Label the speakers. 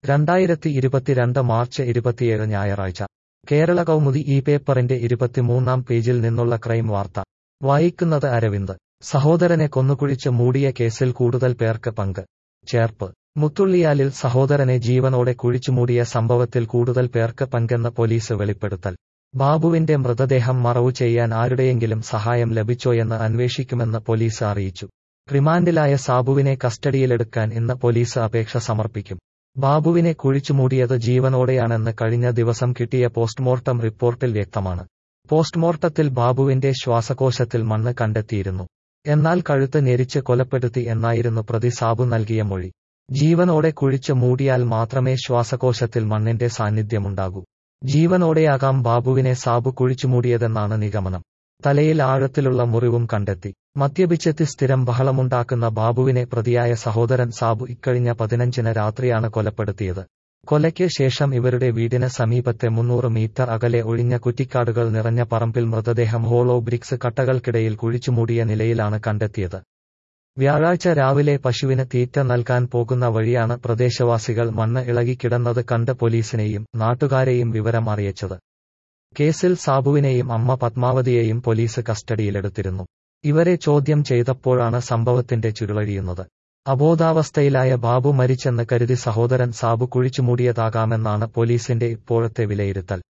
Speaker 1: രണ്ടായിരത്തി ഇരുപത്തിരണ്ട് മാർച്ച് ഇരുപത്തിയേഴ് ഞായറാഴ്ച കേരള കൗമുദി ഈ പേപ്പറിന്റെ ഇരുപത്തിമൂന്നാം പേജിൽ നിന്നുള്ള ക്രൈം വാർത്ത വായിക്കുന്നത് അരവിന്ദ് സഹോദരനെ കൊന്നുകുഴിച്ച് മൂടിയ കേസിൽ കൂടുതൽ പേർക്ക് പങ്ക് ചേർപ്പ് മുത്തുള്ളിയാലിൽ സഹോദരനെ ജീവനോടെ കുഴിച്ചുമൂടിയ സംഭവത്തിൽ കൂടുതൽ പേർക്ക് പങ്കെന്ന് പോലീസ് വെളിപ്പെടുത്തൽ ബാബുവിന്റെ മൃതദേഹം മറവു ചെയ്യാൻ ആരുടെയെങ്കിലും സഹായം ലഭിച്ചോയെന്ന് അന്വേഷിക്കുമെന്ന് പോലീസ് അറിയിച്ചു റിമാൻഡിലായ സാബുവിനെ കസ്റ്റഡിയിലെടുക്കാൻ ഇന്ന് പോലീസ് അപേക്ഷ സമർപ്പിക്കും ബാബുവിനെ കുഴിച്ചുമൂടിയത് ജീവനോടെയാണെന്ന് കഴിഞ്ഞ ദിവസം കിട്ടിയ പോസ്റ്റ്മോർട്ടം റിപ്പോർട്ടിൽ വ്യക്തമാണ് പോസ്റ്റ്മോർട്ടത്തിൽ ബാബുവിന്റെ ശ്വാസകോശത്തിൽ മണ്ണ് കണ്ടെത്തിയിരുന്നു എന്നാൽ കഴുത്ത് ഞെരിച്ച് കൊലപ്പെടുത്തി എന്നായിരുന്നു പ്രതി സാബു നൽകിയ മൊഴി ജീവനോടെ കുഴിച്ച് മൂടിയാൽ മാത്രമേ ശ്വാസകോശത്തിൽ മണ്ണിന്റെ സാന്നിധ്യമുണ്ടാകൂ ജീവനോടെയാകാം ബാബുവിനെ സാബു കുഴിച്ചുമൂടിയതെന്നാണ് നിഗമനം തലയിൽ ആഴത്തിലുള്ള മുറിവും കണ്ടെത്തി മദ്യപിച്ചെത്തി സ്ഥിരം ബഹളമുണ്ടാക്കുന്ന ബാബുവിനെ പ്രതിയായ സഹോദരൻ സാബു ഇക്കഴിഞ്ഞ പതിനഞ്ചിന് രാത്രിയാണ് കൊലപ്പെടുത്തിയത് കൊലയ്ക്ക് ശേഷം ഇവരുടെ വീടിന് സമീപത്തെ മുന്നൂറ് മീറ്റർ അകലെ ഒഴിഞ്ഞ കുറ്റിക്കാടുകൾ നിറഞ്ഞ പറമ്പിൽ മൃതദേഹം ഹോളോ ബ്രിക്സ് കട്ടകൾക്കിടയിൽ കുഴിച്ചുമൂടിയ നിലയിലാണ് കണ്ടെത്തിയത് വ്യാഴാഴ്ച രാവിലെ പശുവിന് തീറ്റ നൽകാൻ പോകുന്ന വഴിയാണ് പ്രദേശവാസികൾ മണ്ണ് ഇളകിക്കിടന്നത് കണ്ട് പോലീസിനെയും നാട്ടുകാരെയും വിവരം അറിയിച്ചത് കേസിൽ സാബുവിനെയും അമ്മ പത്മാവതിയെയും പോലീസ് കസ്റ്റഡിയിലെടുത്തിരുന്നു ഇവരെ ചോദ്യം ചെയ്തപ്പോഴാണ് സംഭവത്തിന്റെ ചുരുളഴിയുന്നത് അബോധാവസ്ഥയിലായ ബാബു മരിച്ചെന്ന് കരുതി സഹോദരൻ സാബു കുഴിച്ചുമൂടിയതാകാമെന്നാണ് പോലീസിന്റെ ഇപ്പോഴത്തെ വിലയിരുത്തൽ